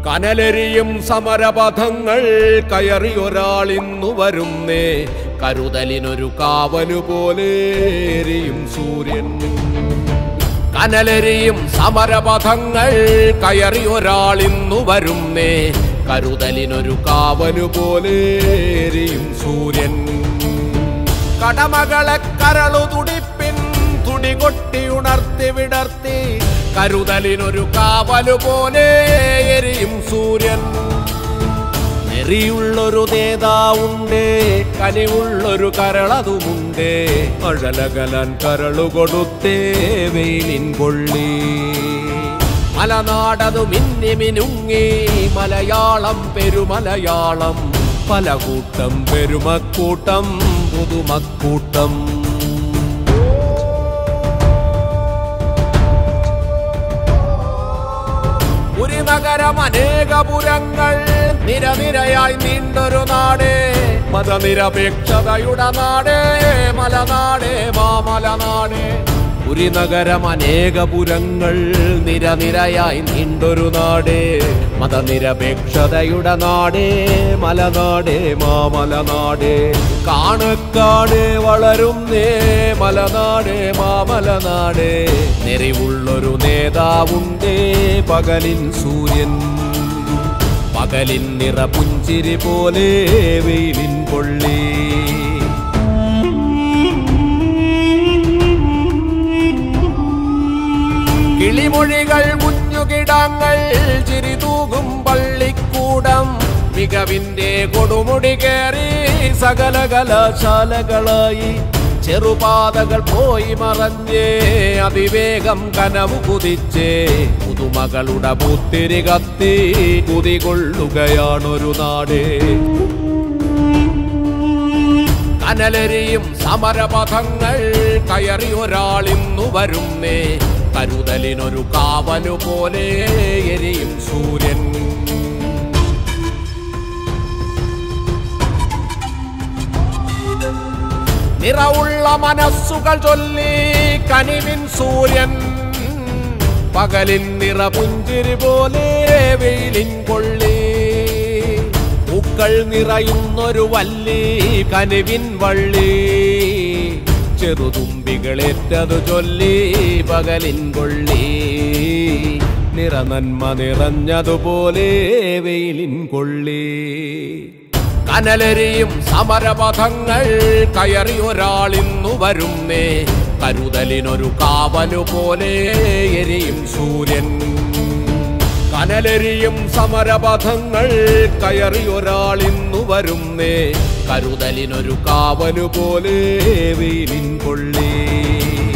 കനലെരിയും സമരപഥങ്ങൾ കയറി ഒരാളിന്നു വരുന്നേ കരുതലിനൊരു കാവലു പോലെ എരിയും സൂര്യൻ കനലെരിയും സമരപഥങ്ങൾ കയറി ഒരാളിന്നു വരുന്നേ കരുതലിനൊരു കാവലു പോലെ എരിയും സൂര്യൻ കടമകളെ കരളു തുടിപ്പിൻ തുടികൊട്ടി ഉണർത്തി വിടർത്തി കരുതലിനൊരു കാവലു പോലെ എരിയും സൂര്യൻ നെറിയുള്ളൊരു നേതാവുണ്ട് കനിവുള്ളൊരു കരളതുമുണ്ട് അഴലകലൻ കരളു കൊടുത്തേ വെയിലിൻ പൊള്ളി മലനാടതു മിന്നി മിനുങ്ങി മലയാളം പെരുമലയാളം പല കൂട്ടം പെരുമക്കൂട്ടം പുതുമക്കൂട്ടം ഒരു നഗരം അനേകപുരങ്ങൾ നിരനിരയായി നീണ്ടൊരു നാട് മതനിരപേക്ഷതയുടെ നാട് മലനാട് മാമലനാട് ഒരു നഗരം അനേകപുരങ്ങൾ നിരനിരയായി നീണ്ടൊരു നാട് മതനിരപേക്ഷതയുടെ നാട് മലനാട് മാമലനാട് കാണക്കാട് വളരുന്നേ മലനാട് മാമലനാട് നെറിവുള്ളൊരു നേതാവുണ്ടേ പകലിൻ സൂര്യൻ പകലിൻ നിറപുഞ്ചിരി പോലെ വെയിലിൻ പൊള്ളി കിളിമൊഴികൾ കുഞ്ഞുകിടങ്ങൾ ചിരി തൂകും പള്ളിക്കൂടം മികവിന്റെ കൊടുമുടി കയറി സകല കലാശാലകളായി ചെറുപാതകൾ പോയി മറഞ്ഞേ അതിവേഗം കനവ് കുതിച്ചേ പുതുമകളുടെ പുത്തിരി കത്തി കുതികൊള്ളുകയാണൊരു നാട് കനലെരിയും സമരപഥങ്ങൾ കയറി ഒരാളിന്നു വരുന്നേ കരുതലിനൊരു കാവലു പോലെ എരിയും സൂര്യൻ നിറവുള്ള മനസ്സുകൾ ചൊല്ലി കനിവിൻ സൂര്യൻ പകലിൻ നിറപുഞ്ചിരി പോലെ വെയിലിൻ കൊള്ളി പൂക്കൾ നിറയുന്നൊരു വല്ലി കനിവിൻ വള്ളി ചെറുതുമ്പികളേറ്റതു ചൊല്ലി പകലിൻ കൊള്ളി നിറനന്മ നിറഞ്ഞതുപോലെ വെയിലിൻ കൊള്ളി കനലെരിയും സമരപഥങ്ങൾ കയറി ഒരാളിന്നു വരുന്നേ കരുതലിനൊരു കാവലു പോലെ എരിയും സൂര്യൻ കനലെരിയും സമരപഥങ്ങൾ കയറി ഒരാളിന്നു വരുന്നേ കരുതലിനൊരു കാവലു പോലെ വെയിലിൻ കൊള്ളി